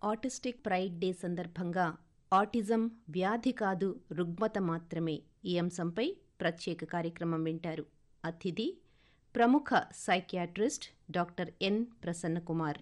autistic pride day సందర్భంగా autism వ్యాధి కాదు రుగ్మత మాత్రమే ఈ అంశంపై ప్రత్యేక కార్యక్రమం వింటారు అతిథి ప్రముఖ psychiatrist doctor N Prasannakumar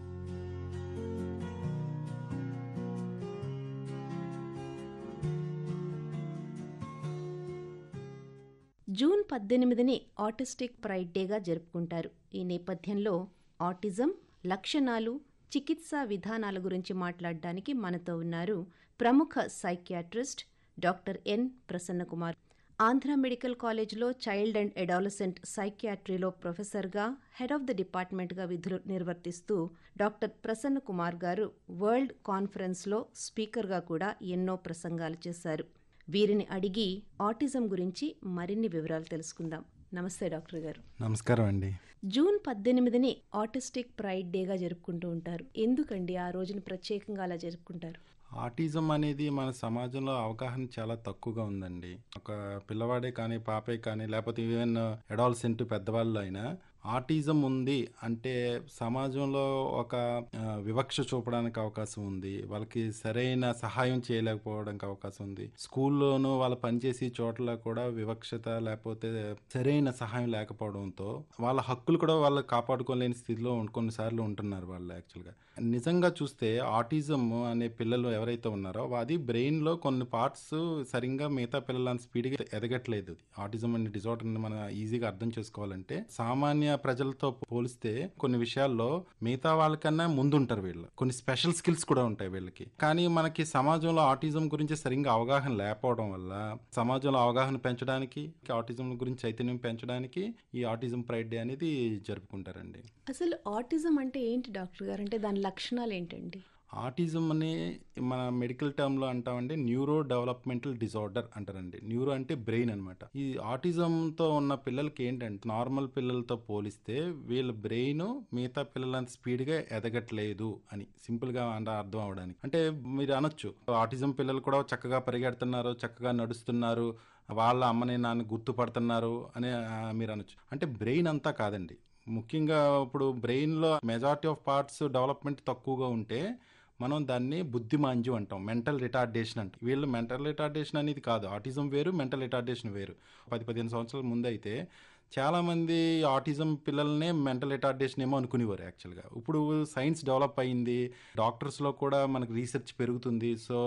June పద్దెనిమిదిని ఆటిస్టిక్ ప్రైడ్ డేగా జరుపుకుంటారు ఈ నేపథ్యంలో ఆటిజం లక్షణాలు చికిత్సా విధానాల గురించి మాట్లాడడానికి మనతో ఉన్నారు ప్రముఖ psychiatrist doctor N Prasannakumar Andhra medical కాలేజ్లో చైల్డ్ అండ్ అడాలసెంట్ సైకియాట్రీలో ప్రొఫెసర్గా హెడ్ ఆఫ్ ద డిపార్ట్మెంట్గా విధులు నిర్వర్తిస్తూ డాక్టర్ ప్రసన్న కుమార్ గారు వరల్డ్ కాన్ఫరెన్స్లో స్పీకర్గా కూడా ఎన్నో ప్రసంగాలు చేశారు వీరిని అడిగి ఆటిజం గురించి మరిన్ని వివరాలు తెలుసుకుందాం నమస్తే డాక్టర్ గారు నమస్కారం అండి జూన్ పద్దెనిమిదిని ఆటిస్టిక్ ప్రైడ్ డేగా జరుపుకుంటూ ఉంటారు ఎందుకండి ఆ రోజున ప్రత్యేకంగా అలా జరుపుకుంటారు ఆటిజం అనేది మన సమాజంలో అవగాహన చాలా తక్కువగా ఉందండి ఒక పిల్లవాడే కానీ పాపే కానీ లేకపోతే ఈవెన్ అడాల్సెంట్ పెద్దవాళ్ళు అయినా ఆటిజం ఉంది అంటే సమాజంలో ఒక ఆ, వివక్ష చూపడానికి అవకాశం ఉంది వాళ్ళకి సరైన సహాయం చేయలేకపోవడానికి అవకాశం ఉంది స్కూల్లోనూ వాళ్ళు పనిచేసే చోట్ల కూడా వివక్షత లేకపోతే సరైన సహాయం లేకపోవడంతో వాళ్ళ హక్కులు కూడా వాళ్ళు కాపాడుకోలేని స్థితిలో ఉం- కొన్నిసార్లు ఉంటున్నారు వాళ్ళు యాక్చువల్గా నిజంగా చూస్తే ఆటిజం అనే పిల్లలు ఎవరైతే ఉన్నారో అది బ్రెయిన్లో కొన్ని పార్ట్స్ సరిగ్గా మిగతా పిల్లల స్పీడ్గా ఎదగట్లేదు ఆటిజం అనే డిజార్డర్ని మనం ఈజీగా అర్థం చేసుకోవాలంటే సామాన్య ప్రజలతో పోలిస్తే కొన్ని విషయాల్లో మిగతా వాళ్ళకన్నా ముందుంటారు వీళ్ళు కొన్ని స్పెషల్ స్కిల్స్ కూడా ఉంటాయి వీళ్ళకి కానీ మనకి సమాజంలో ఆటిజం గురించి సరిగ్గా అవగాహన లేకపోవడం వల్ల సమాజంలో అవగాహన పెంచడానికి ఆటిజం గురించి చైతన్యం పెంచడానికి ఈ ఆటిజం ప్రైడ్ డే అనేది జరుపుకుంటారండి అసలు ఆటిజం అంటే ఏంటి డాక్టర్ గారు అంటే దాని లక్షణాలు ఏంటండి ఆటిజం అని మన మెడికల్ టర్మ్లో అంటామంటే న్యూరో డెవలప్మెంటల్ డిజార్డర్ అంటారండి న్యూరో అంటే బ్రెయిన్ అనమాట ఈ ఆటిజంతో ఉన్న పిల్లలకి ఏంటంటే నార్మల్ పిల్లలతో పోలిస్తే వీళ్ళ బ్రెయిన్ మిగతా పిల్లలంత స్పీడ్గా ఎదగట్లేదు అని సింపుల్గా అంటే అర్థం అవడానికి అంటే మీరు అనొచ్చు ఆటిజం పిల్లలు కూడా చక్కగా పరిగెడుతున్నారు చక్కగా నడుస్తున్నారు వాళ్ళ అమ్మని నాన్న గుర్తుపడుతున్నారు అని ఆ, మీరు అనొచ్చు అంటే బ్రెయిన్ అంతా కాదండి ముఖ్యంగా ఇప్పుడు బ్రెయిన్లో మెజారిటీ ఆఫ్ పార్ట్స్ డెవలప్మెంట్ తక్కువగా ఉంటే మనం దాన్ని బుద్ధిమాంద్యం అంటాం మెంటల్ రిటార్డేషన్ అంటాం వీళ్ళు మెంటల్ రిటార్డేషన్ అనేది కాదు ఆటిజం వేరు మెంటల్ రిటార్డేషన్ వేరు పది పదిహేను సంవత్సరాల ముందు అయితే చాలామంది ఆటిజం పిల్లల్నే మెంటల్ రిటార్డేషన్ ఏమో అనుకునేవారు యాక్చువల్గా ఇప్పుడు సైన్స్ డెవలప్ అయింది డాక్టర్స్లో కూడా మనకు రీసెర్చ్ పెరుగుతుంది సో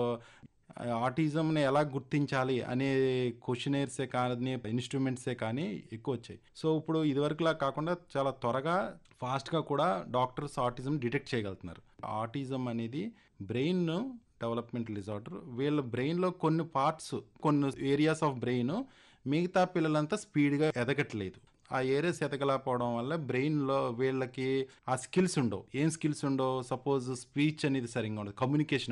ఆటిజంని ఎలా గుర్తించాలి అనే క్వశ్చనర్సే కానీ ఇన్స్ట్రుమెంట్సే కానీ ఎక్కువ వచ్చాయి సో ఇప్పుడు ఇదివరకులా కాకుండా చాలా త్వరగా ఫాస్ట్గా కూడా డాక్టర్స్ ఆటిజం డిటెక్ట్ చేయగలుగుతున్నారు ఆటిజం అనేది బ్రెయిన్ డెవలప్మెంట్ డిజార్డర్ వీళ్ళ బ్రెయిన్లో కొన్ని పార్ట్స్ కొన్ని ఏరియాస్ ఆఫ్ బ్రెయిన్ మిగతా పిల్లలంతా స్పీడ్గా ఎదగట్లేదు ఆ ఏరియాస్ ఎదగలేకపోవడం వల్ల బ్రెయిన్లో వీళ్ళకి ఆ స్కిల్స్ ఉండవు ఏం స్కిల్స్ ఉండవు సపోజ్ స్పీచ్ అనేది సరిగ్గా ఉండదు కమ్యూనికేషన్